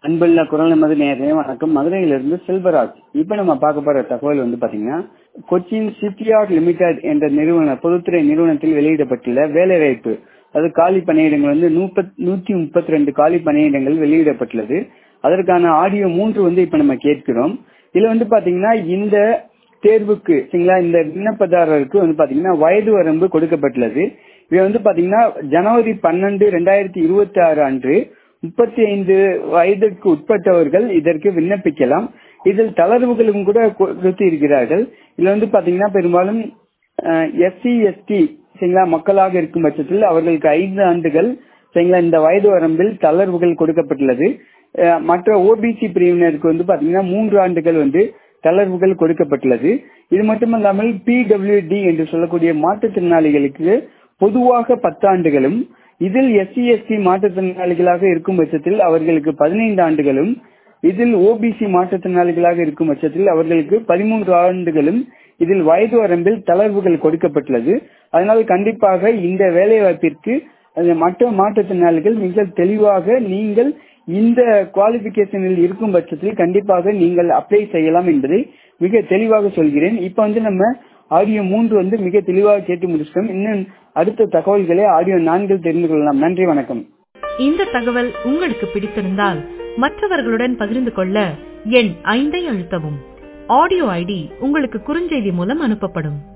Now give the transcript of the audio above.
அன்புள்ள குரல் நமது நேரே வணக்கம் மதுரையிலிருந்து செல்வராஜ் இப்ப நம்ம பார்க்க போற தகவல் வந்து பாத்தீங்கன்னா கொச்சின் ஷிப்யார்ட் லிமிடெட் என்ற நிறுவன பொதுத்துறை நிறுவனத்தில் வெளியிடப்பட்டுள்ள வேலைவாய்ப்பு அது காலி பணியிடங்கள் வந்து நூத்தி முப்பத்தி ரெண்டு காலி பணியிடங்கள் வெளியிடப்பட்டுள்ளது அதற்கான ஆடியோ மூன்று வந்து இப்ப நம்ம கேட்கிறோம் இதுல வந்து பாத்தீங்கன்னா இந்த தேர்வுக்கு சரிங்களா இந்த விண்ணப்பதாரருக்கு வந்து பாத்தீங்கன்னா வயது வரம்பு கொடுக்கப்பட்டுள்ளது இது வந்து பாத்தீங்கன்னா ஜனவரி பன்னெண்டு ரெண்டாயிரத்தி இருபத்தி ஆறு அன்று முப்பத்தி ஐந்து வயதுக்கு உட்பட்டவர்கள் இதற்கு விண்ணப்பிக்கலாம் இதில் தளர்வுகளும் கூட கொடுத்து இருக்கிறார்கள் இதுல வந்து பாத்தீங்கன்னா பெரும்பாலும் எஸ்சி எஸ்டி சரிங்களா மக்களாக இருக்கும் பட்சத்தில் அவர்களுக்கு ஐந்து ஆண்டுகள் சரிங்களா இந்த வயது வரம்பில் தளர்வுகள் கொடுக்கப்பட்டுள்ளது மற்ற ஓபிசி பிரிவினருக்கு வந்து பாத்தீங்கன்னா மூன்று ஆண்டுகள் வந்து தளர்வுகள் கொடுக்கப்பட்டுள்ளது இது மட்டுமல்லாமல் பிடபிள்யூடி என்று சொல்லக்கூடிய மாற்றுத்திறனாளிகளுக்கு பொதுவாக பத்தாண்டுகளும் இதில் எஸ்சி எஸ்டி மாற்றுத்திறனாளிகளாக இருக்கும் பட்சத்தில் அவர்களுக்கு பதினைந்து ஆண்டுகளும் இதில் ஓபிசி மாற்றுத்திறனாளிகளாக இருக்கும் பட்சத்தில் அவர்களுக்கு பதிமூன்று ஆண்டுகளும் இதில் வயது வரம்பில் தளர்வுகள் கொடுக்கப்பட்டுள்ளது அதனால் கண்டிப்பாக இந்த வேலை வாய்ப்பிற்கு மற்ற மாற்றுத்திறனாளிகள் மிக தெளிவாக நீங்கள் இந்த குவாலிபிகேஷனில் இருக்கும் பட்சத்தில் கண்டிப்பாக நீங்கள் அப்ளை செய்யலாம் என்பதை மிக தெளிவாக சொல்கிறேன் இப்ப வந்து நம்ம ஆடியோ மூன்று வந்து மிக தெளிவாக கேட்டு முடிச்சிட்டோம் இன்னும் அடுத்த தகவல்களை ஆடியோ நான்கில் தெரிந்து கொள்ளலாம் நன்றி வணக்கம் இந்த தகவல் உங்களுக்கு பிடித்திருந்தால் மற்றவர்களுடன் பகிர்ந்து கொள்ள எண் ஐந்தை அழுத்தவும் ஆடியோ ஐடி உங்களுக்கு குறுஞ்செய்தி மூலம் அனுப்பப்படும்